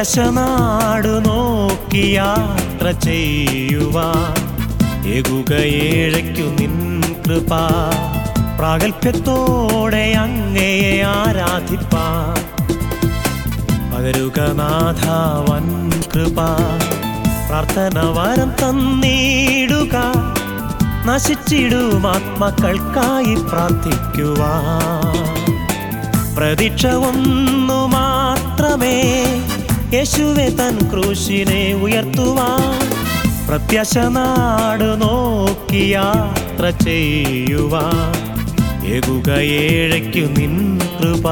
പ്രത്യാശ നാടു നോക്കി യാത്ര ചെയ്യുവാൻ ഏകുകയേഴയ്ക്കു നിൻ കൃപ പ്രാഗൽഭ്യത്തോടെ അങ്ങയെ ആരാധിപ്പാൻ പകരുക നാഥ വൻ കൃപ പ്രാർത്ഥന വരം തന്നിടുക നശിച്ചിടും ആത്മക്കൾക്കായി പ്രാർത്ഥിക്കുവാൻ പ്രതീക്ഷ ഒന്നു മാത്രമേ യേശുവെ തൻ ക്രൂശിനെ ഉയർത്തുവാൻ പ്രത്യാശ നാട് നോക്കി യാത്ര ചെയ്യുവാൻ ഏകുകയേഴയ്ക്കു നിൻ കൃപ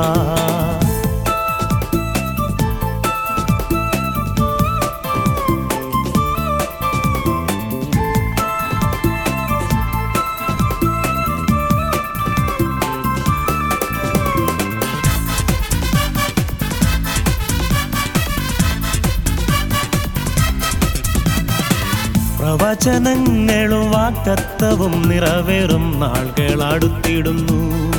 പ്രവചനങ്ങളും വാക്തത്വവും നിറവേറും നാളുകൾ അടുത്തിടുന്നു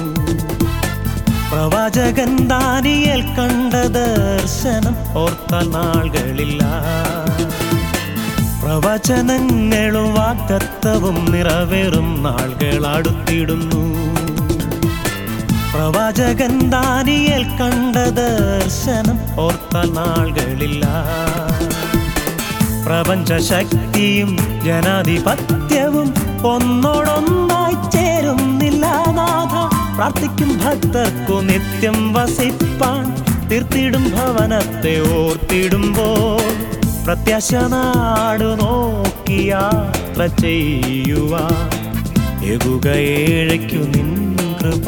പ്രവാചകൻ ദാനിയേൽ കണ്ട ദർശനം ഓർത്താൽ നാളുകളില്ല പ്രവചനങ്ങളും വാക്തത്വവും നിറവേറും നാളുകൾ അടുത്തിടുന്നു പ്രവാചകൻ ദാനിയേൽ കണ്ട ദർശനം ഓർത്താൽ നാളുകളില്ല പ്രപഞ്ചശക്തിയും ജനാധിപത്യവും ഒന്നോടൊന്നായി ചേരുന്നില്ല നാഥ പ്രാർത്ഥിക്കും ഭക്തർക്കു നിത്യം വസിപ്പാൻ തീർത്തിടും ഭവനത്തെ ഓർത്തിടുമ്പോൾ പ്രത്യാശ നാടു നോക്കി യാത്ര ചെയ്യുവാൻ എകുകയേഴയ്ക്കു നിൻ കൃപ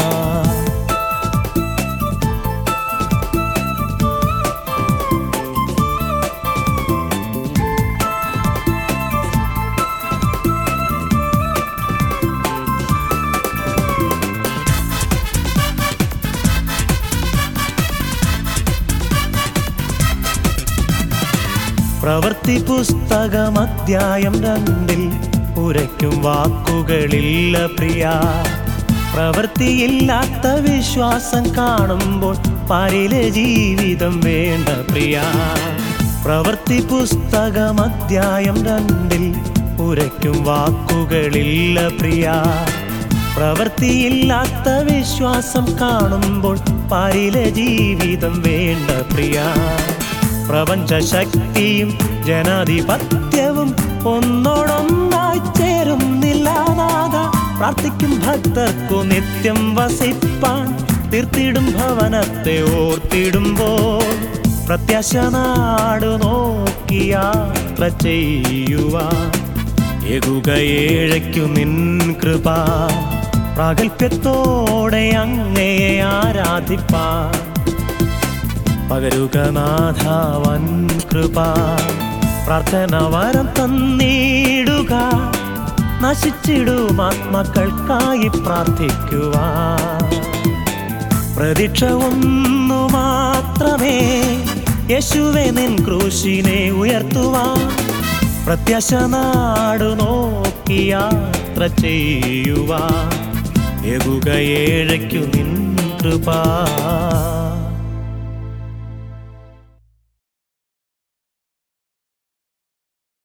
പ്രവൃത്തി പുസ്തകം അധ്യായം രണ്ടിൽ ഉരയ്ക്കും വാക്കുകളില്ല പ്രിയ പ്രവൃത്തിയില്ലാത്ത വിശ്വാസം കാണുമ്പോൾ പാരിലെ ജീവിതം വേണ്ട പ്രിയ പ്രവൃത്തി പുസ്തകം അധ്യായം രണ്ടിൽ ഉരയ്ക്കും വാക്കുകളില്ല പ്രിയ പ്രവൃത്തിയില്ലാത്ത വിശ്വാസം കാണുമ്പോൾ പാരിലെ ജീവിതം വേണ്ട പ്രിയ പ്രപഞ്ചശക്തിയും ജനാധിപത്യവും ഒന്നോടൊന്നായി ചേരുന്നില്ല നാഥ പ്രാർത്ഥിക്കും ഭക്തർക്കു നിത്യം വസിപ്പാൻ തീർത്തിടും ഭവനത്തെ ഓർത്തിടുമ്പോൾ പ്രത്യാശ നാടു നോക്കി യാത്ര ചെയ്യുവാൻ എകുകയേഴയ്ക്കു നിൻ കൃപ പ്രാഗൽഭ്യത്തോടെ അങ്ങയെ ആരാധിപ്പാൻ പകരുക നാഥാവൻ കൃപ പ്രാർത്ഥന വരം തന്നിടുക നശിച്ചിടും ആത്മാക്കൾക്കായി പ്രാർത്ഥിക്കുവാൻ പ്രതീക്ഷ ഒന്നു മാത്രമേ യേശുവെ നിൻ ക്രൂശിനെ ഉയർത്തുവാൻ പ്രത്യാശ നാടു നോക്കി യാത്ര ചെയ്യുവാൻ എകുകയേഴയ്ക്കു നിൻ കൃപ